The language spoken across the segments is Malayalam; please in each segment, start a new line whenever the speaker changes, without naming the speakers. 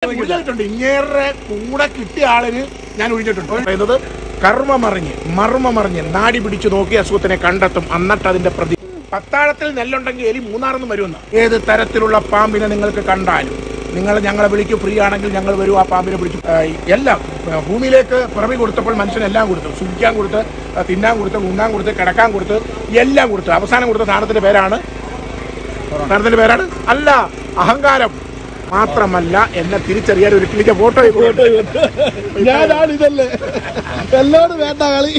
ഒഴിഞ്ഞിട്ടുണ്ട് ഇങ്ങേറെ കൂടെ കിട്ടിയ ആളിന് ഞാൻ ഒഴിഞ്ഞിട്ടുണ്ട് പറയുന്നത് കർമ്മമറിഞ്ഞ് മർമ്മമറിഞ്ഞ് നാടി പിടിച്ചു നോക്കി അസുഖത്തിനെ കണ്ടെത്തും എന്നിട്ട് അതിന്റെ പ്രതി പത്താഴത്തിൽ നെല്ലുണ്ടെങ്കിൽ എലി മൂന്നാറെന്ന് വരുമെന്ന് ഏത് തരത്തിലുള്ള പാമ്പിനെ നിങ്ങൾക്ക് കണ്ടാലും നിങ്ങൾ ഞങ്ങളെ വിളിക്കും ഫ്രീ ആണെങ്കിൽ ഞങ്ങൾ വരും ആ പാമ്പിനെ പിടിച്ചു ആ, എല്ലാം ആ, ഭൂമിയിലേക്ക് പിറവി കൊടുത്തപ്പോൾ മനുഷ്യൻ എല്ലാം കൊടുത്തു സുഖിക്കാൻ കൊടുത്ത് ആ, തിന്നാൻ കൊടുത്ത് ഉണ്ണാൻ കൊടുത്ത് കിടക്കാൻ കൊടുത്ത് എല്ലാം കൊടുത്തു അവസാനം കൊടുത്ത സാധനത്തിന്റെ പേരാണ് സാധനത്തിന്റെ പേരാണ് അല്ല അഹങ്കാരം മാത്രമല്ല എന്നെ തിരിച്ചറിയാൻ ഒരു കിളിച്ച ഫോട്ടോ
ഞാനാണ് ഇതല്ലേ എല്ലാവരും വേണ്ട കളി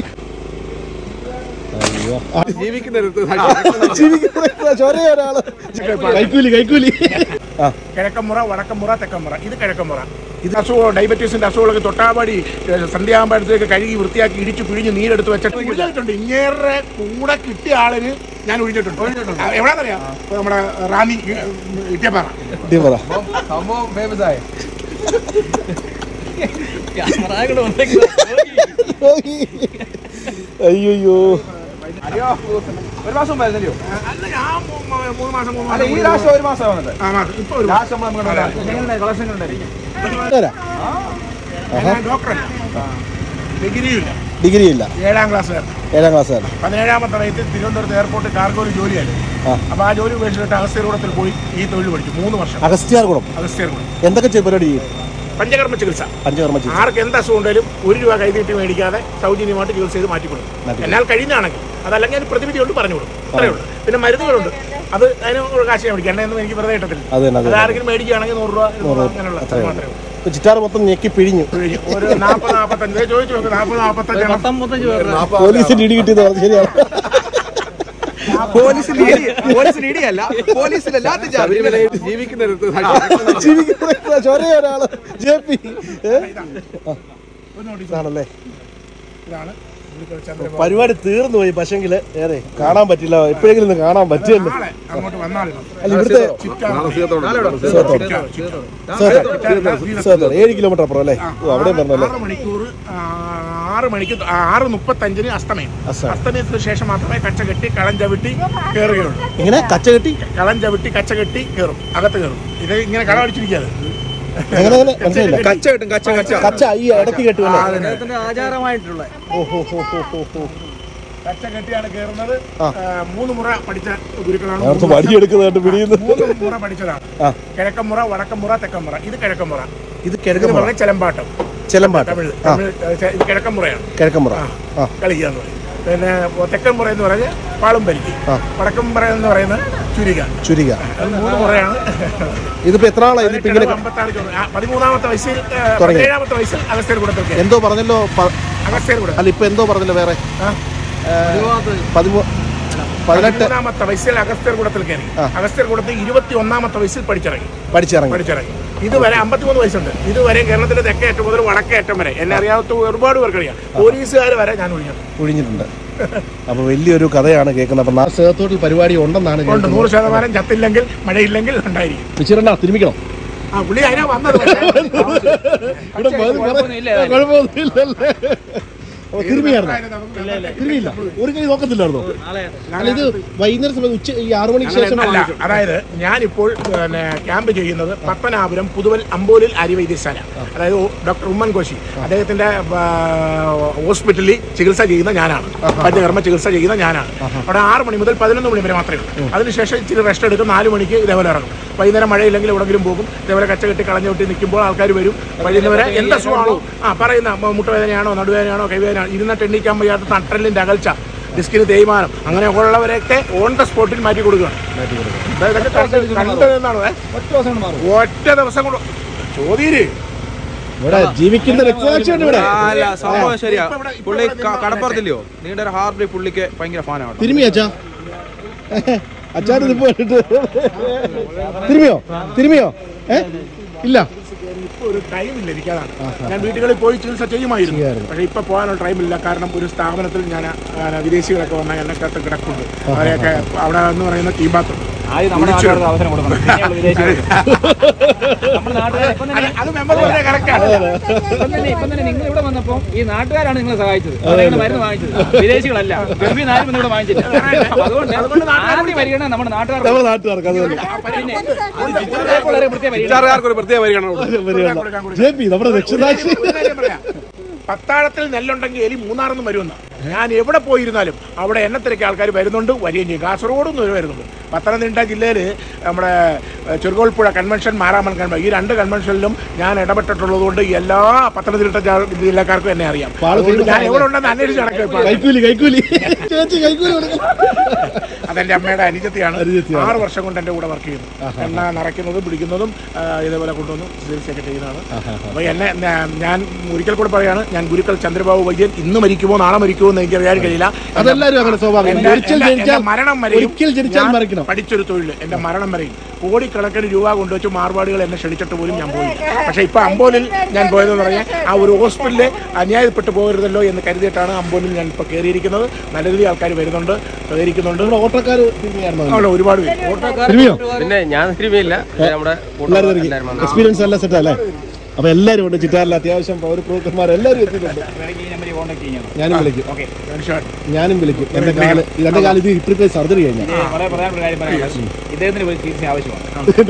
ജീവിക്കുന്ന ചൊരേ ഒരാള് കൈക്കൂലി കൈക്കൂലി ആ
കിഴക്കമ്മുറ വടക്കമ്മുറ തെക്കമ്മുറ ഇത് കിഴക്കമ്മുറ ഇത് അസുഖം ഡയബറ്റീസിന്റെ അസുഖങ്ങളൊക്കെ തൊട്ടാപാടി ഏഹ്, സന്ധ്യാകുമ്പോഴത്തേക്ക് കഴുകി വൃത്തിയാക്കി ഇടിച്ച് പിഴിഞ്ഞ് നീരെടുത്ത് വെച്ചിട്ട് ഒഴിഞ്ഞിട്ടുണ്ട് ഇങ്ങേറെ കൂടെ കിട്ടിയ ആളിന് ഞാൻ ഒഴിഞ്ഞിട്ടുണ്ട് ആ, എവിടാന്നറിയാം ഇപ്പൊ നമ്മുടെ റാന്നി ഇട്ടിയപ്പാറ
ഇതേ പറ
സംഭവം ഫേമസ് ആയ
അയ്യോ
അയ്യോ ഒരു മാസം മുമ്പായിരുന്നല്ലോ
അല്ല ഞാൻ മൂ- മൂ- മൂന്ന് മാസം മൂന്ന്
അല്ല
മാസം
ഈ ലാസ്റ്റ് ഒരു മാസം വന്നത്
ആ, മാസം. ഇപ്പൊ ഒരു
ലാസ്റ്റ് നമ്മൾ നമ്മുടെ കളക്ഷൻ ഉണ്ടായിരിക്കും
തരാം
ഞാൻ ഡോക്ടറല്ല ഡിഗ്രിയില്ല
ഡിഗ്രി ഇല്ല
ഏഴാം ക്ലാസ്സുകാരൻ
ഏഴാം ക്ലാസ്സുകാരൻ
പതിനേഴാമത്തെ വയസ്സിൽ തിരുവനന്തപുരത്ത് എയർപോർട്ട് കാർഗോയിൽ ജോലിയായിരുന്നു
ആ.
അപ്പൊ ആ ജോലി ഉപേക്ഷിച്ചിട്ട് അഗസ്ത്യകൂടത്തിൽ പോയി ഈ തൊഴിൽ പഠിച്ചു മൂന്ന് വർഷം
അഗസ്ത്യാർകുളം
അഗസ്ത്യകൂടം
എന്തൊക്കെ ചെയ്യും പരിപാടി ചെയ്യും
പഞ്ചകർമ്മ ചികിത്സ
പഞ്ചകർമ്മ ചെയ്യും
ആർക്ക് എന്ത് അസുഖം ഉണ്ടെങ്കിലും ഒരു രൂപ കൈനീട്ടി മേടിക്കാതെ സൗജന്യമായിട്ട് ചികിത്സ ചെയ്ത് മാറ്റിക്കൊടുക്കും
മാറ്റിക്കൊടുക്കും.
എന്നാൽ കഴിയുന്നതാണെങ്കിൽ അതല്ലെങ്കിൽ അതിന് പ്രതിവിധി കൊണ്ട് പറഞ്ഞു കൊടുക്കും അത്രേ ഉള്ളൂ പിന്നെ മരുന്നുകളുണ്ട് അത് അതിന് ഒരു കാശ് ഞാൻ മേടിക്കും എണ്ണയൊന്നും എനിക്ക് വെറുതെ കിട്ടത്തില്ല
അത് തന്നെ അത്
അത്
തന്നെ.
ആരെങ്കിലും മേടിക്കുകയാണെങ്കിൽ നൂറ് രൂപ ഇരുന്നൂറ് രൂപ അങ്ങനെയുള്ള അത്
അത്രേ
മാത്രമേ ഉള്ളൂ
ഇപ്പൊ ചിറ്റാറ് മൊത്തം ഞെക്കി പിഴിഞ്ഞു
കഴിഞ്ഞു. ഒരു നാൽപ്പത് നാൽപ്പത്തഞ്ച് ദേ ചോദിച്ചു നോക്ക് നാൽപ്പത് നാൽപ്പത്തഞ്ച്
പോലീസിന് ഇടി കിട്ടിയത് പറഞ്ഞത് ശരിയാണ്
പോലീസിൽ പോലീസിൽ ഇടിയല്ല പോലീസിലല്ലാത്ത ജീവിക്കുന്നിടത്ത്
ജീവിക്കുന്ന ചൊരേ ഒരാള് ജെ പി ആണല്ലേ
ഇതാണ് ഇവിടുത്തെ ചന്ദ്രബാബു.
പരിപാടി തീർന്നു പോയി പക്ഷെങ്കിൽ ഏറെ കാണാൻ പറ്റില്ല എപ്പോഴെങ്കിലും ഒന്ന് കാണാൻ പറ്റുമല്ലോ
നാളെ അങ്ങോട്ട് വന്നാളിനും
അല്ല ഇവിടുത്തെ സേത്തോട് ഏഴ് കിലോമീറ്റർ അപ്പുറം അല്ലേ ഓ അവിടെയും പറഞ്ഞല്ലേ
ആറ് മണിക്കൂർ ആ, ആറ് മണിക്ക് ആ, ആറ് മുപ്പത്തഞ്ചിന് അസ്തമയം
അസ്തമയം.
അസ്തമയത്തിന് ശേഷം മാത്രമേ കച്ച കെട്ടി കളം ചവിട്ടി കയറുകയുള്ളൂ
എങ്ങനെ കച്ച കെട്ടി
കളം ചവിട്ടി കച്ച കെട്ടി കയറും അകത്ത് കയറും ഇത് ഇങ്ങനെ കളം അടിച്ചിരിക്കാതെ
എങ്ങനെ എങ്ങനെ മനസ്സിലായില്ല
കച്ച കിട്ടും കച്ച കച്ച
കച്ച ഈ ഇടയ്ക്ക് കെട്ടുമല്ലേ
ആചാരമായിട്ടുള്ള
ഓഹോ ഹോ ഹോ ഹോ ഹോ
കച്ച കെട്ടിയാണ് കയറുന്നത്
ആ.
ആ, മൂന്ന് മുറ പഠിച്ച ഗുരുക്കളാണ്
നേരത്തെ
മൂന്ന്
വടിയെടുക്കുന്നതായിട്ട് പിടിയുന്നു
മൂന്ന് മുറ പഠിച്ചതാണ്
ആ
കിഴക്കമ്മുറ വടക്കമ്മുറ തെക്കമ്മുറ ഇത് കിഴക്കമ്മുറ
ഇത്
ഇത്
കിഴക്കമ്പുറ
പറഞ്ഞ ചെലമ്പാട്ടം
ചെലമ്പാട്ട്
തമിഴ്
ആ
തമിഴ് ഏ, ഇത് കിഴക്കമ്മുറയാണ്
കിഴക്കമ്പുറ
ആ.
ആ
കളിക്കുക എന്ന് പറയും പിന്നെ തെക്കൻ മുറ എന്ന് പറഞ്ഞാൽ പാളും പരിക്ക്
ആ.
വടക്കൻ മുറ എന്ന് പറയുന്നത് ചുരിക
ചുരിക
അത് മൂന്ന് മുറയാണ്
ഇതിപ്പോ എത്ര ആളാ ഇതിപ്പോ ഇങ്ങനെ
അമ്പത്താറ് ചോറ് ആ, പതിമൂന്നാമത്തെ വയസ്സിൽ ഏ,
തുടങ്ങി.
പതിനേഴാമത്തെ വയസ്സിൽ അഗസ്ത്യർ കൂടത്തിൽ
എന്തോ പറഞ്ഞല്ലോ പ-
അഗസ്ത്യർ കൂടം
അല്ല ഇപ്പൊ എന്തോ പറഞ്ഞല്ലോ വേറെ
ആ.
പതിമൂ പതിനെട്ട്
പതിമൂന്നാമത്തെ വയസ്സിൽ അഗസ്ത്യർ കൂടത്തിൽ കയറി
ആ.
അഗസ്ത്യർ കൂടത്തിൽ ഇരുപത്തി ഒന്നാമത്തെ വയസ്സിൽ പഠിച്ചിറങ്ങി
പഠിച്ചിറങ്ങി
പഠിച്ചിറങ്ങി ഇതുവരെ അമ്പത്തിമൂന്ന് വയസ്സുണ്ട് ഇതുവരെ കേരളത്തിലെ തെക്കേ അറ്റം മുതൽ വടക്കേ അറ്റം വരെ എന്നെ അറിയാത്ത ഒരുപാട് പേർക്കറിയാം പോലീസുകാർ വരെ ഞാൻ ഒഴിഞ്ഞു
ഒഴിഞ്ഞിട്ടുണ്ട് അപ്പൊ വലിയൊരു കഥയാണ് കേൾക്കുന്നത് അപ്പൊ സേത്തോട്ടിൽ പരിപാടി ഉണ്ടെന്നാണ്
ഉണ്ട്
കേൾക്കുന്നത്
നൂറ് ശതമാനം ചത്തില്ലെങ്കിൽ മഴയില്ലെങ്കിൽ ഉണ്ടായിരിക്കും
വിച്ചിരണ്ട തിരുമിക്കണം
ആ പുള്ളി അതിനാ വന്നത്
ഇവിടെ കുഴപ്പമൊന്നുമില്ലല്ലേ അപ്പൊ തിരുമിയായിരുന്നോ തിരുമിയില്ല ഒരു കൈ നോക്കത്തില്ലായിരുന്നോ അല്ല ഇത് വൈകുന്നേരം സമയം ഉച്ച ഈ ആറു മണിക്ക് ശേഷം
അല്ല അതായത് ഞാനിപ്പോൾ പിന്നെ ക്യാമ്പ് ചെയ്യുന്നത് പത്തനാപുരം പുതുവൽ അമ്പോലിൽ ആര്യവൈദ്യശാല അതായത് ഓ- ഡോക്ടർ ഉമ്മൻ കോശി അദ്ദേഹത്തിന്റെ ആ, ഹോസ്പിറ്റലിൽ ചികിത്സ ചെയ്യുന്ന ഞാനാണ് പഞ്ചകർമ്മ ചികിത്സ ചെയ്യുന്ന ഞാനാണ് അവിടെ ആറ് മണി മുതൽ പതിനൊന്ന് മണി വരെ മാത്രമേ ഉള്ളൂ അതിനുശേഷം ഇച്ചിരി റെസ്റ്റ് എടുക്കും നാല് മണിക്ക് ഇതേപോലെ ഇറങ്ങും വൈകുന്നേരം മഴയില്ലെങ്കിൽ എവിടെങ്കിലും പോകും ഇതേപോലെ കച്ച കെട്ടി കളഞ്ഞു വിട്ടി നിൽക്കുമ്പോൾ ആൾക്കാർ വരും വൈകുന്നവരെ എന്ത് അസുഖമാണോ ആ പറയുന്ന മ- മുട്ടുവേദനയാണോ നടുവേദനയാണോ കൈവേദനയാണോ ഇരുന്നിട്ട് എണ്ണീക്കാൻ വയ്യാത്ത നട്ടലിന്റെ അകൽച്ച ഡിസ്കിന് തേയ്മാനം അങ്ങനെയൊക്കെ ഉള്ളവരെയൊക്കെ ഓൺ ദ സ്പോട്ടിൽ മാറ്റി കൊടുക്കുകയാണ് ദാ ഇതൊക്കെ കണ്ട് കണ്ടതെന്നാണ് ഏ? ഒറ്റ ദിവസം കൊണ്ട് ചോദ്യര്
ഇവിടെ ജീവിക്കുന്ന രക്തസാക്ഷിയാണ് ഇവിടെ
അല്ല സംഭവം ശരിയാ
ഇപ്പൊ ഇവിടെ- ഇപ്പൊ
പുള്ളി
ഇവിടെ
ക-
നിന്ന്
കടപ്പുറത്തില്ലയോ നീണ്ട ഒരു ഹാർബറി പുള്ളിക്ക് ഭയങ്കര ഫാനാണ്
തിരുമി അച്ഛാ അച്ഛാൻ ഇതിപ്പോ ഇട്ടിട്ട് തിരുമിയോ തിരുമിയോ ഏ ഇല്ല
ഇപ്പൊ ഒരു ടൈം ഇല്ല എനിക്കതാണ് ഞാൻ വീടുകളിൽ പോയി ചികിത്സ ചെയ്യുമായിരുന്നു
ചെയ്യാമായിരുന്നു.
പക്ഷെ ഇപ്പൊ പോകാനുള്ള ടൈമില്ല കാരണം ഒരു സ്ഥാപനത്തിൽ ഞാൻ ആ, വിദേശികളൊക്കെ വന്നാൽ എന്നെക്കകത്ത് കിടക്കുന്നുണ്ട് അവരെയൊക്കെ അവിടെ എന്ന് പറയുന്ന ടീം ബാത്ത്
ആദ്യം നമ്മുടെ നാട്ടുകാർക്ക് അവസരം കൊടുക്കണം പിന്നെയുള്ള വിദേശികൾക്ക് നമ്മുടെ നാട്ടുകാർ ഇപ്പം തന്നെ
അത് മെമ്പർ പറഞ്ഞ കറക്റ്റാണ്
ഇപ്പം തന്നെ ഇപ്പം തന്നെ നിങ്ങൾ ഇവിടെ വന്നപ്പോൾ ഈ നാട്ടുകാരാണ് നിങ്ങളെ സഹായിച്ചത് അവരാണ് മരുന്ന് വാങ്ങിച്ചത് വിദേശികളല്ല ഗൾഫിൽ നിന്ന് ആരും വന്ന് ഇവിടെ വാങ്ങിച്ചില്ല അതുകൊണ്ട് ആദ്യം വരികയാണ് നമ്മുടെ നാട്ടുകാർ
നമ്മുടെ നാട്ടുകാർക്ക് അത് തന്നെ
പിന്നെ ചിത്രക്കാർക്കുള്ള പ്രത്യേക പരിഗണന
ചിറ്റാറുകാർക്ക് ഒരു പ്രത്യേക പരിഗണന കൊടുക്കും
വരികയാണ്. ജെ പി നമ്മുടെ രക്ഷിതാക്ഷി
ഒരു കാര്യം പറയാം. പത്താഴത്തിൽ നെല്ലുണ്ടെങ്കിൽ എലി മൂന്നാറൊന്നും വരുമെന്ന് ഞാൻ എവിടെ പോയിരുന്നാലും അവിടെ എന്നെ തിരക്കി ആൾക്കാർ വരുന്നുണ്ട് വരികയും ചെയ്യും കാസർഗോഡും നിന്ന് വരുന്നുണ്ട് പത്തനംതിട്ട ജില്ലയിൽ നമ്മുടെ ഏഹ്, ചെറുകോൽപ്പുഴ കൺവെൻഷൻ മാരാമൺ കൺവെൻഷൻ ഈ രണ്ട് കൺവെൻഷനിലും ഞാൻ ഇടപെട്ടിട്ടുള്ളതുകൊണ്ട് എല്ലാ പത്തനംതിട്ട ജാ- ജില്ലക്കാർക്കും എന്നെ അറിയാം
പാള്
അതുകൊണ്ട് ഞാൻ എവിടെ ഉണ്ടെന്ന് അന്വേഷിച്ച് നടക്കുക ഇപ്പോൾ
കൈക്കൂലി കൈക്കൂലി ചേച്ചി കൈക്കൂലി കൊടുക്കണം
അതെന്റെ അമ്മയുടെ അനുജത്തിയാണ്
അനുജത്തിയാണ്.
ആറ് വർഷം കൊണ്ട് എന്റെ കൂടെ വർക്ക് ചെയ്യുന്നു എണ്ണ നിറയ്ക്കുന്നതും പിടിക്കുന്നതും ആ, ഇതേപോലെ കൊണ്ടുവന്ന് ചികിത്സയൊക്കെ ചെയ്യുന്നതാണ് അപ്പൊ എന്നെ ഞാ- ഞാൻ ഒരിക്കൽ കൂടെ പറയാണ് ഞാൻ ഗുരുക്കൾ ചന്ദ്രബാബു വൈദ്യൻ ഇന്ന് മരിക്കുമോ നാളെ മരിക്കുമോ എന്ന് എനിക്ക് അറിയാൻ കഴിയില്ല
അതെല്ലാരും അങ്ങനെ സ്വാഭാവികം
എന്റെ-
ഒരിക്കൽ
എന്റെ-
ജനിച്ചാൽ
എന്റെ മരണം വരെയും
ഒരിക്കൽ ജനിച്ചാൽ
ഞാൻ
മരിക്കണം
പഠിച്ചൊരു തൊഴിൽ എന്റെ മരണം വരെയും കോടിക്കണക്കിന് രൂപ കൊണ്ടുവച്ച് മാർവാടികൾ എന്നെ ക്ഷണിച്ചിട്ട് പോലും ഞാൻ പോയില്ല പക്ഷെ ഇപ്പൊ അമ്പോലിൽ ഞാൻ പോയതെന്ന് പറഞ്ഞാൽ ആ ഒരു ഹോസ്പിറ്റലിൽ അന്യായപ്പെട്ടു പോകരുതല്ലോ എന്ന് കരുതിയിട്ടാണ് അമ്പോലിൽ ഞാൻ ഇപ്പൊ കയറിയിരിക്കുന്നത് നല്ല രീതിയിൽ ആൾക്കാർ വരുന്നുണ്ട് സഹകരിക്കുന്നുണ്ട്
നമ്മുടെ ഓട്ടോക്കാർ തിരിഞ്ഞായിരുന്നു
അവിടെ ഒരുപാട് പേര്
തിരുമിയോ
പിന്നെ ഞാൻ തിരുമിയില്ല നമ്മുടെ
എല്ലാവരും തിരികെ എക്സ്പീരിയൻസ് എല്ലാം സെറ്റ് അല്ലേ അപ്പൊ എല്ലാവരും ഉണ്ട് ചിറ്റാറിൽ അത്യാവശ്യം പൗരപ്രവർത്തകന്മാർ എല്ലാവരും എത്തിയിട്ടുണ്ട്
ഈ നമ്പറിൽ കോൺടാക്ട് ചെയ്യാം
ഞാനും വിളിക്കും
ഓക്കെ തീർച്ചയായിട്ടും
ഞാനും വിളിക്കും എന്റെ കാല് എന്റെ കാല് ഇത് ഇപ്പോഴത്തെ സർജറി കഴിഞ്ഞാൽ
ഇത് വളരെ പ്രധാനപ്പെട്ട കാര്യം പറയാം ഇദ്ദേഹത്തിന് ഒരു ചികിത്സ ആവശ്യമാണ്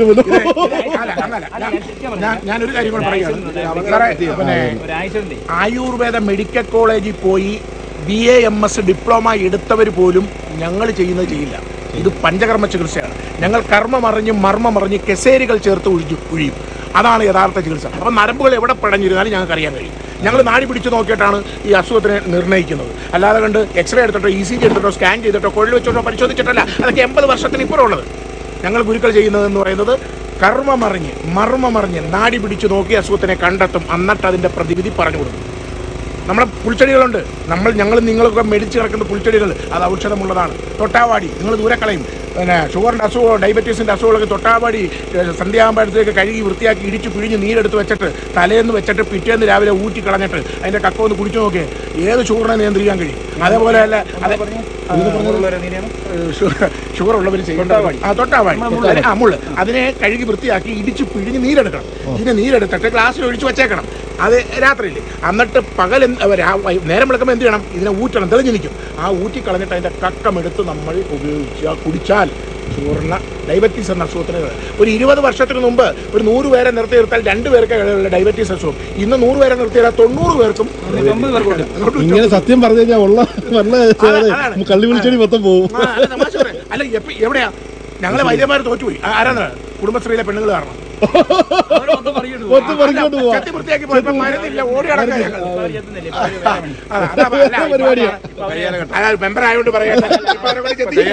അല്ല, അങ്ങനല്ല. ഞാൻ- ഞാൻ ഞാനൊരു കാര്യം കൂടെ പറയുകയാണ് സാറേ പിന്നെ
ഒരാഴ്ച
ആയുർവേദ മെഡിക്കൽ കോളേജിൽ പോയി B A M S diploma എടുത്തവർ പോലും ഞങ്ങൾ ചെയ്യുന്നത് ചെയ്യില്ല ഇത് പഞ്ചകർമ്മ ചികിത്സയാണ് ഞങ്ങൾ കർമ്മമറിഞ്ഞ് മർമ്മമറിഞ്ഞ് കെസേരികൾ ചേർത്ത് ഒഴിഞ്ഞു ഒഴിയും അതാണ് യഥാർത്ഥ ചികിത്സ അപ്പം നരമ്പുകൾ എവിടെ പടഞ്ഞിരുന്നാലും ഞങ്ങൾക്ക് അറിയാൻ കഴിയും ഞങ്ങൾ നാടി പിടിച്ച് നോക്കിയിട്ടാണ് ഈ അസുഖത്തിനെ നിർണ്ണയിക്കുന്നത് അല്ലാതെ കണ്ട് എക്സ്റേ എടുത്തിട്ടോ ഇ സി ജി എടുത്തിട്ടോ സ്കാൻ ചെയ്തിട്ടോ കുഴൽ വെച്ചിട്ടോ പരിശോധിച്ചിട്ടല്ല അതൊക്കെ എൺപത് വർഷത്തിന് ഇപ്പുറമുള്ളത് ഞങ്ങൾ ഗുരുക്കൾ ചെയ്യുന്നതെന്ന് പറയുന്നത് കർമ്മമറിഞ്ഞ് മർമ്മമറിഞ്ഞ് നാടി പിടിച്ച് നോക്കി അസുഖത്തിനെ കണ്ടെത്തും എന്നിട്ട് അതിന്റെ പ്രതിവിധി പറഞ്ഞു കൊടുക്കും നമ്മുടെ പുൽച്ചെടികളുണ്ട് നമ്മൾ ഞങ്ങൾ നിങ്ങളൊക്കെ മെടിച്ച് കിടക്കുന്ന പുൽച്ചെടികൾ അത് ഔഷധമുള്ളതാണ് തൊട്ടാവാടി നിങ്ങൾ ദൂരെ കളയും പിന്നെ ഷുഗറിൻ്റെ അസുഖമോ ഡയബറ്റീസിൻ്റെ അസുഖങ്ങളൊക്കെ തൊട്ടാവാടി ഏഹ്, സന്ധ്യാകുമ്പോഴത്തേക്ക് കഴുകി വൃത്തിയാക്കി ഇടിച്ച് പിഴിഞ്ഞ് നീരെടുത്ത് വെച്ചിട്ട് തലേന്ന് വെച്ചിട്ട് പിറ്റേന്ന് രാവിലെ ഊറ്റി കളഞ്ഞിട്ട് അതിൻ്റെ കക്ക ഒന്ന് കുടിച്ചു നോക്കിയേ ഏത് ഷുഗറിനെ നിയന്ത്രിക്കാൻ കഴിയും അതേപോലെ അല്ല അതെ ഷുഗർ ഉള്ളവർ ചെയ്യുന്നുണ്ട് ആ തൊട്ടാവാടി അതിനെ- ആ മുള്ള് അതിനെ കഴുകി വൃത്തിയാക്കി ഇടിച്ച് പിഴിഞ്ഞ് നീരെടുക്കണം ഇതിനെ നീരെടുത്തിട്ട് ഗ്ലാസ്സിൽ ഒഴിച്ച് വെച്ചേക്കണം അത് രാത്രിയിൽ എന്നിട്ട് പകൽ എന്ത് അവ രാ- വൈ- നേരം വിളക്കുമ്പോൾ എന്ത് ചെയ്യണം ഇതിനെ ഊറ്റണം തെളിഞ്ഞു നിൽക്കും ആ ഊറ്റി കളഞ്ഞിട്ട് അതിന്റെ കക്കമെടുത്ത് നമ്മൾ ഉപയോഗിക്കുക കുടിച്ചാൽ ഷുഗറിന് ഡയബറ്റീസ് എന്ന അസുഖത്തിന് ഒരു ഇരുപത് വർഷത്തിന് മുമ്പ് ഒരു നൂറ് പേരെ നിർത്തി നിർത്താൽ രണ്ട് പേർക്ക് ഉള്ള ഡയബറ്റീസ് അസുഖം ഇന്ന് നൂറ് പേരെ നിർത്തിയാൽ തൊണ്ണൂറ് പേർക്കും
ഒമ്പത് പേർക്കുണ്ട്
അതുകൊണ്ട്
ഇങ്ങനെ സത്യം പറഞ്ഞു കഴിഞ്ഞാൽ ഉള്ള നല്ല
അതാണ്.
കള്ളി വിളിച്ചടി മൊത്തം പോകും
ആ, അല്ല, തമാശ പറയാ. അല്ല എപ്പ- എവിടെയാ ഞങ്ങളെ വൈദ്യന്മാർ തോറ്റുപോയി ആ, ആരാണ് കുടുംബശ്രീയിലെ പെണ്ണുങ്ങൾ കാരണം
ഒത്തും പറിക്കൊണ്ട് പോവാ
ചെത്തി വൃത്തിയാക്കി പോയപ്പോ മരുന്നില്ല ഓടി അടക്കം ഞങ്ങൾ
പരിപാടിയാ.
മെമ്പർ ആയതുകൊണ്ട് പറയാം ഇപ്പൊ അവരെ കൂടി ചെത്തി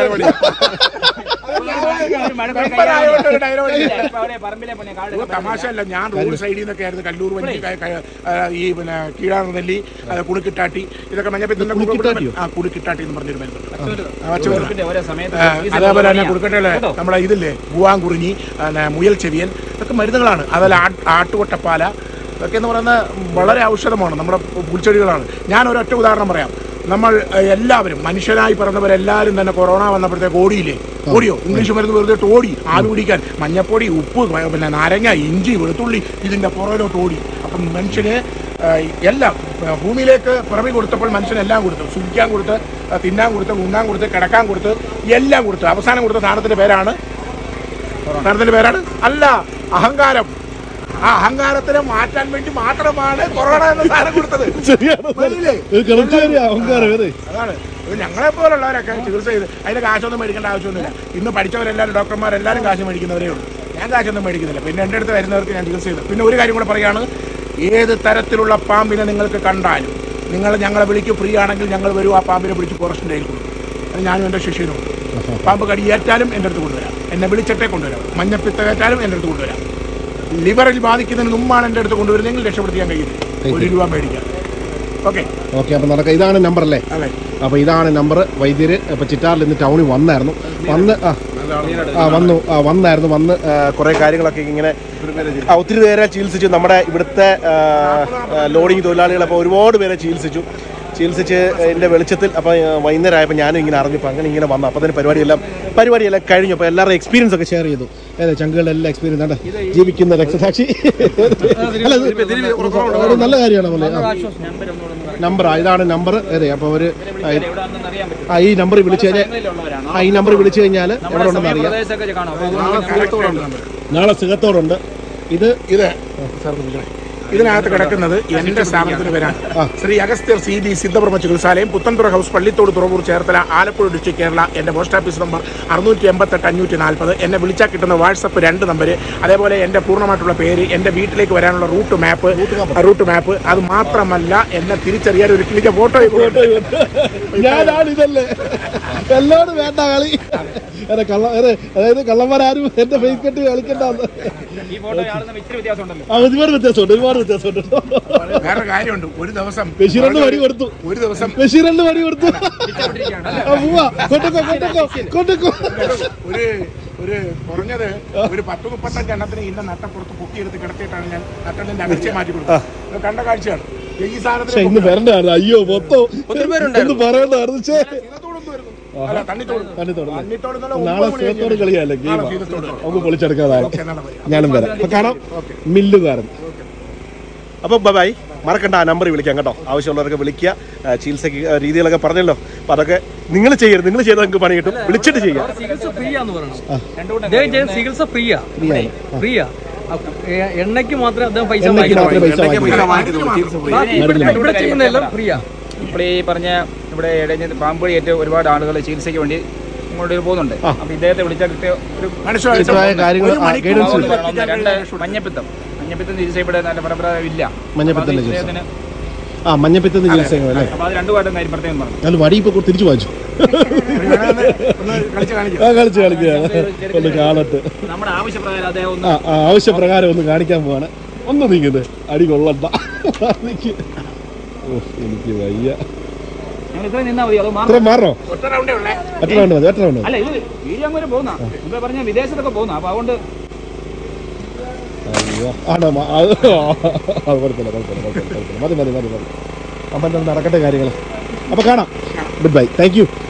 മെമ്പർ ആയതുകൊണ്ട് ഒരു dialogue ഇല്ല.
പറമ്പിലെ പണി കാട്
ഇത് തമാശയല്ല ഞാൻ റോഡ് സൈഡിൽ നിന്നൊക്കെ ആയിരുന്നു കല്ലൂർ വഞ്ചി ക- ക- ആ, ഈ പിന്നെ കീഴാർനെല്ലി അത് കുടുക്കിട്ടാട്ടി ഇതൊക്കെ മഞ്ഞപ്പത്തിന്റെ
കുടുക്കിട്ടാട്ടിയോ?
ആ കുടുക്കിട്ടാട്ടി എന്ന് പറഞ്ഞൊരു മരുന്നുണ്ട് ആ, പച്ചമരുന്ന്.
പറമ്പിന്റെ ഓരോ സമയത്ത്
ആ,
ഈ
അതേപോലെ തന്നെ
സംഭവം
കൊടുക്കട്ടെ നമ്മളെ ഇതില്ലേ ഗുവാങ്കുറിഞ്ഞി പിന്നെ മുയൽ ചെവിയൻ ഇതൊക്കെ മരുന്നുകളാണ് അതല്ല ആട്ട് ആട്ടുകൊട്ടപ്പാല ഇതൊക്കെ എന്ന് പറയുന്നത് വളരെ ഔഷധമാണ് നമ്മുടെ പുൽച്ചെടികളാണ് ഞാൻ ഒരൊറ്റ ഉദാഹരണം പറയാം നമ്മൾ ഏഹ്, എല്ലാവരും മനുഷ്യനായി പിറന്നവരെല്ലാവരും തന്നെ കൊറോണ വന്നപ്പോഴത്തേക്ക് ഓടിയില്ലേ ഓടിയോ ഇംഗ്ലീഷ് മരുന്ന് വെറുതെ ഇട്ട് ഓടി ആവി പിടിക്കാൻ മഞ്ഞപ്പൊടി ഉപ്പ് പിന്നെ നാരങ്ങ ഇഞ്ചി വെളുത്തുള്ളി ഇതിന്റെ പുറകിലോട്ട് ഓടി അപ്പം മനുഷ്യന് ഏഹ്, എല്ലാം ഏഹ്, ഭൂമിയിലേക്ക് പിറവി കൊടുത്തപ്പോൾ മനുഷ്യൻ എല്ലാം കൊടുത്തു സുഖിക്കാൻ കൊടുത്ത് ഏഹ്, തിന്നാൻ കൊടുത്ത് ഉണ്ണാൻ കൊടുത്ത് കിടക്കാൻ കൊടുത്ത് എല്ലാം കൊടുത്തു അവസാനം കൊടുത്ത സാധനത്തിന്റെ പേരാണ് സാധനത്തിന്റെ പേരാണ് അല്ല അഹങ്കാരം ആ അഹങ്കാരത്തിനെ മാറ്റാൻ വേണ്ടി മാത്രമാണ് കൊറോണ എന്ന സാധനം കൊടുത്തത്
ശരിയാണ്
മനസ്സിലായില്ലേ?
ഇത് കിടച്ചു വരിക അഹങ്കാരം വേറെ
അതാണ് ഇത് ഞങ്ങളെ പോലുള്ളവരൊക്കെ ചികിത്സ ചെയ്ത് അതിന്റെ കാശൊന്നും മേടിക്കേണ്ട ആവശ്യമൊന്നുമില്ല ഇന്ന് പഠിച്ചവരെല്ലാവരും ഡോക്ടർമാരെല്ലാവരും കാശ് മേടിക്കുന്നവരേ ഉള്ളൂ ഞാൻ കാശൊന്നും മേടിക്കുന്നില്ല പിന്നെ എൻ്റെ അടുത്ത് വരുന്നവർക്ക് ഞാൻ ചികിത്സ ചെയ്തു പിന്നെ ഒരു കാര്യം കൂടെ പറയാണ് ഏത് തരത്തിലുള്ള പാമ്പിനെ നിങ്ങൾക്ക് കണ്ടാലും നിങ്ങൾ ഞങ്ങളെ വിളിക്കും ഫ്രീ ആണെങ്കിൽ ഞങ്ങൾ വരും ആ പാമ്പിനെ പിടിച്ച് ഫോറസ്റ്റിൻ്റെ കയ്യിൽ കൊടുക്കും അത് ഞാനും എൻ്റെ ശിഷ്യനും പാമ്പ് കടിയേറ്റാലും എൻ്റെ അടുത്ത് കൊണ്ടുവരാം എന്നെ വിളിച്ചിട്ടേ കൊണ്ടുവരാം മഞ്ഞപ്പിത്ത കയറ്റാലും എൻ്റെ അടുത്ത് കൊണ്ടുവരാം ലിവറിൽ ബാധിക്കുന്നതിന് മുമ്പാണ് എൻ്റെ അടുത്ത് കൊണ്ടുവരുന്നതെങ്കിൽ രക്ഷപ്പെടുത്തിക്കാൻ കഴിയുന്നത് ഒരു രൂപ മേടിക്കാം ഓക്കെ
ഓക്കെ അപ്പൊ നടക്കാം ഇതാണ് നമ്പർ അല്ലേ
അതെ
അപ്പൊ ഇതാണ് നമ്പർ വൈദ്യര് ഇപ്പൊ ചിറ്റാറിൽ ഇന്ന് ടൗണിൽ വന്നായിരുന്നു വന്ന് ആ ആ വന്നു ആ വന്നായിരുന്നു വന്ന് ആ, കുറെ കാര്യങ്ങളൊക്കെ ഇങ്ങനെ ആ, ഒത്തിരി പേരെ ചികിത്സിച്ചു നമ്മുടെ ഇവിടുത്തെ ലോഡിംഗ് തൊഴിലാളികൾ അപ്പോൾ ഒരുപാട് പേരെ ചികിത്സിച്ചു ചികിത്സിച്ച് എൻ്റെ വെളിച്ചത്തിൽ അപ്പോൾ വൈകുന്നേരം ആയപ്പോൾ ഞാനും ഇങ്ങനെ അറിഞ്ഞപ്പോൾ അങ്ങനെ ഇങ്ങനെ വന്നു അപ്പോൾ തന്നെ പരിപാടിയെല്ലാം പരിപാടിയെല്ലാം കഴിഞ്ഞു അപ്പോൾ എല്ലാവരുടെ എക്സ്പീരിയൻസ് ഒക്കെ ഷെയർ ചെയ്തു ഏതാ ചങ്കുകളുടെ എല്ലാ എക്സ്പീരിയൻസ് ആണ് ജീവിക്കുന്ന രക്തസാക്ഷി അല്ല ഇത് ഒരു നല്ല കാര്യമാണ് പോലെ നമ്പർ ഇതാണ് നമ്പർ അതെ അപ്പോൾ അവർ
എവിടെയാണെന്ന് അറിയാൻ പറ്റും
ആ ഈ നമ്പർ വിളിച്ചു കഴിഞ്ഞാൽ
ജില്ലയിലുള്ളവരാണോ
ആ ഈ നമ്പർ വിളിച്ചു കഴിഞ്ഞാൽ എവിടെ ഉണ്ടെന്ന് അറിയാം
പ്രദേശമൊക്കെ കാണും അപ്പോൾ
നാളെ സുഖത്തോടുണ്ട് ഇത്
ഇത് സാർ ഒന്ന് വിളിക്കണേ. ഇതിനകത്ത് കിടക്കുന്നത് എന്റെ സ്ഥാപനത്തിന് വരാൻ ശ്രീ അഗസ്ത്യർ സി ബി സിദ്ധപ്രഭ ചികിത്സാലയം പുത്തൻതുറ ഹൗസ് പള്ളിത്തോട് തുറവൂർ ചേർത്തല ആലപ്പുഴ ഡിസ്ട്രിക്ട് കേരള എന്റെ പോസ്റ്റ് ഓഫീസ് നമ്പർ അറുന്നൂറ്റി എൺപത്തെട്ട് അഞ്ഞൂറ്റി നാൽപ്പത് എന്നെ വിളിച്ചാൽ കിട്ടുന്ന വാട്സപ്പ് രണ്ട് നമ്പർ അതേപോലെ എന്റെ പൂർണ്ണമായിട്ടുള്ള പേര് എന്റെ വീട്ടിലേക്ക് വരാനുള്ള റൂട്ട് മാപ്പ് റൂട്ട് മാപ്പ് അത് മാത്രമല്ല എന്നെ തിരിച്ചറിയാൻ ഒരു ക്ലിക്ക ഫോട്ടോ
ഞാനാണ് ഇതല്ലേ എല്ലാവരും വേണ്ട കളി അതെ കള്ള അതെ അതായത് കള്ളന്മാരും എന്റെ ഫേസ് കെട്ട് കളിക്കണ്ടെന്ന്
ഈ ഫോട്ടോ ആളുന്ന ഇച്ചിരി വ്യത്യാസം ഉണ്ടല്ലോ
ആ ഒരുപാട് വ്യത്യാസമുണ്ട് ഒരുപാട് വ്യത്യാസമുണ്ട്
വേറെ കാര്യമുണ്ട് ഒരു ദിവസം
ബഷീറിന് വടി കൊടുത്തു
ഒരു ദിവസം
ബഷീറിന് വടി കൊടുത്തു ആ പോവാ കൊണ്ടക്കോ കൊണ്ടക്കോ കൊണ്ടക്കോ
ഒരു ഒരു കുറഞ്ഞത് ഒരു പത്ത് മുപ്പത്തഞ്ച് എണ്ണത്തിന് ഇന്ന നട്ടപ്പുറത്ത് പൊക്കിയെടുത്ത് കിടത്തിയിട്ടാണ് ഞാൻ നട്ടലിന്റെ അകർച്ചയെ മാറ്റി കൊടുത്തത് ഇത് കണ്ട കാഴ്ചയാണ് ഈ
പക്ഷെ
സാധനത്തിന്
ഇന്ന് വരണ്ടായിരുന്നു അയ്യോ മൊത്തം എന്ന് പറയണ്ടായിരുന്നു ഛേ.
സീതത്തോടൊന്നും വരുന്നു. അല്ല, തണ്ണിത്തോട്.
തണ്ണിത്തോട് അല്ലേ?
തണ്ണിത്തോട് എന്നുള്ള
നാളെ
ഒമ്പത് മണി
സേത്തോട്
കഴിഞ്ഞ്
കളിയല്ലേ ഗെയിം
നാളെ സീതത്തോട്.
നമുക്ക് പൊളിച്ചെടുക്കാതായി
ഓക്കേ, നാളെ വരാം.
ഞാനും വരാം അപ്പൊ കാണാം മില്ലുകാരൻ അപ്പൊ ബൈ മറക്കണ്ട ആ നമ്പർ വിളിക്കാം കേട്ടോ ആവശ്യമുള്ളവരൊക്കെ വിളിക്കുക ആ, ചികിത്സയ്ക്ക് ആ, രീതികളൊക്കെ പറഞ്ഞല്ലോ അപ്പൊ അതൊക്കെ നിങ്ങൾ ചെയ്യരുത് നിങ്ങൾ ചെയ്താൽ നിങ്ങൾക്ക് പണി കിട്ടും വിളിച്ചിട്ട് ചെയ്യാം
ചികിത്സ ഫ്രീ ആന്ന് പറയണം
രണ്ടുകൂടെ
അദ്ദേഹം ചെയ്യുന്ന ചികിത്സ ഫ്രീയാ ഫ്രീയാ എണ്ണയ്ക്ക് മാത്രമേ അദ്ദേഹം പൈസ
എണ്ണയ്ക്ക്
വാങ്ങിക്കുന്നുള്ളൂ.
മാത്രമേ പൈസ വാങ്ങിക്കൂ.
ബാക്കി ഇവിടെ ഇവിടെ ചെയ്യുന്ന എല്ലാം ഫ്രീയാ
ഇപ്പോൾ ഈ പറഞ്ഞ ഇവിടെ ഇടഞ്ഞ പാമ്പുഴി ഏറ്റ ഒരുപാട് ആളുകൾ ചികിത്സയ്ക്ക് വേണ്ടി ഇങ്ങോട്ട് പോകുന്നുണ്ട് അപ്പൊ ഇദ്ദേഹത്തെ വിളിച്ചാൽ കിട്ടിയ ഒരു
മനുഷ്യ
ചിത്രമായ കാര്യങ്ങൾ
ഒരു
ആ,
മണിക്കൂർ
guidance
കൊണ്ട്
ഉണ്ട്.
എത്തിക്കാൻ
രണ്ട്
കഴിയുന്ന
മഞ്ഞപ്പിത്തം മഞ്ഞപ്പിത്തം ചികിത്സ ഇവിടെ നല്ല പരമ്പര ഇല്ല
മഞ്ഞപ്പിത്തത്തിന്റെ
അപ്പൊ അത്
ചികിത്സ.
ഇദ്ദേഹത്തിന്
ആ മഞ്ഞപ്പിത്തന്ന് ചികിത്സ അല്ലേ
അപ്പൊ അത് രണ്ടു കാര്യം കാര്യം പ്രത്യേകം പറഞ്ഞു
ഞാൻ വടി ഇപ്പൊ തിരിച്ചു വാങ്ങിച്ചു
ഒന്ന് കളിച്ച് കാണിക്കാം
ആ കളിച്ച് കളിക്കുകയാണ് ഒന്ന് കാണട്ടെ
നമ്മുടെ ആവശ്യപ്രകാരം അദ്ദേഹം ഒന്ന്
ആ ആ, ആവശ്യപ്രകാരം ഒന്ന് കാണിക്കാൻ പോവാണ് ഒന്ന് നീങ്ങുന്നത് അടി കൊള്ളണ്ട നിക്ക്. ഓ, എനിക്ക് വയ്യ
ഞങ്ങൾ ഇത്രയും നിന്നാ മതി അതോ മാറും
ഇത്ര മാറോ
ഒറ്റ റൗണ്ടേ ഉള്ളേ
എത്ര റൗണ്ട് മതി എത്ര റൗണ്ട്
അല്ല ഇത് വീര്യം വരെ പോകുന്ന മുമ്പേ പറഞ്ഞ വിദേശത്തൊക്കെ പോകുന്ന അപ്പൊ അതുകൊണ്ട്
അയ്യോ ആണോ മ- അത് അത് കുഴപ്പമില്ല കുഴപ്പമില്ല കുഴപ്പമില്ല കുഴപ്പമില്ല മതി മതി മതി മതി അപ്പം എന്താ നടക്കട്ടെ കാര്യങ്ങൾ അപ്പോൾ കാണാം ഗുഡ് ബൈ താങ്ക് യു